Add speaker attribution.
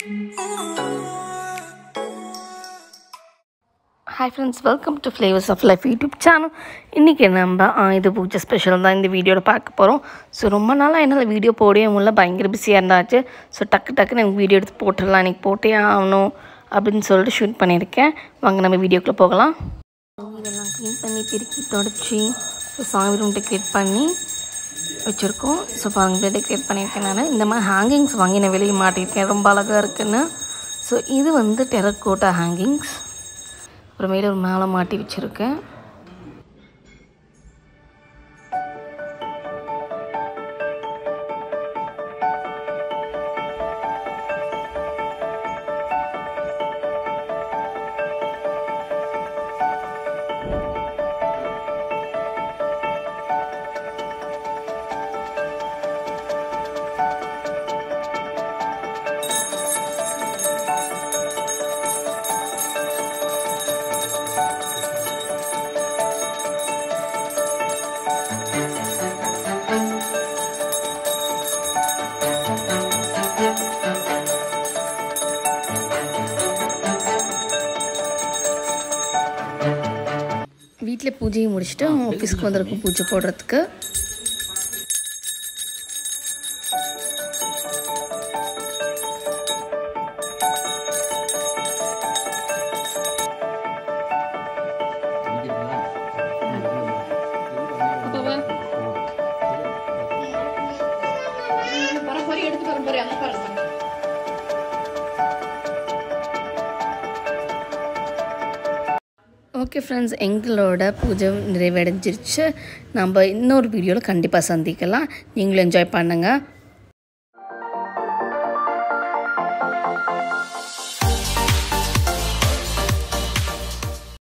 Speaker 1: hi friends welcome to flavours of life YouTube channel இன்றைக்கி நம்ம இது பூஜை ஸ்பெஷல் தான் இந்த வீடியோவில் பார்க்க போகிறோம் ஸோ ரொம்ப நாளாக என்னால் வீடியோ போடவே முடியல பயங்கர பிஸியாக இருந்தாச்சு ஸோ டக்கு டக்குன்னு எனக்கு வீடியோ எடுத்து போட்டுடலாம் இன்றைக்கி போட்டே ஆகணும் அப்படின்னு சொல்லிட்டு ஷூட் பண்ணியிருக்கேன் வாங்க நம்ம வீடியோக்குள்ளே போகலாம் இதெல்லாம் க்ளீன் பண்ணி பெருக்கி தொடச்சி சாமி ரூம் டெக்கரேட் பண்ணி வச்சுருக்கோம் ஸோ பாருங்க டெக்கரேட் பண்ணியிருக்கேன் நான் இந்த மாதிரி ஹேங்கிங்ஸ் வாங்கி நான் வெளியே மாட்டியிருக்கேன் ரொம்ப அழகாக இருக்குன்னு ஸோ இது வந்து டெரக்கோட்டா ஹேங்கிங்ஸ் அப்புறமேல ஒரு மேலே மாட்டி வச்சுருக்கேன் வீட்டில் பூஜையை முடிச்சுட்டு ஆஃபீஸ்க்கு வந்திருக்கும் பூஜை போடுறதுக்கு ஓகே ஃப்ரெண்ட்ஸ் எங்களோட பூஜை நிறைவடைஞ்சிருச்சு நம்ம இன்னொரு வீடியோவில் கண்டிப்பாக சந்திக்கலாம் நீங்களும் என்ஜாய் பண்ணுங்கள்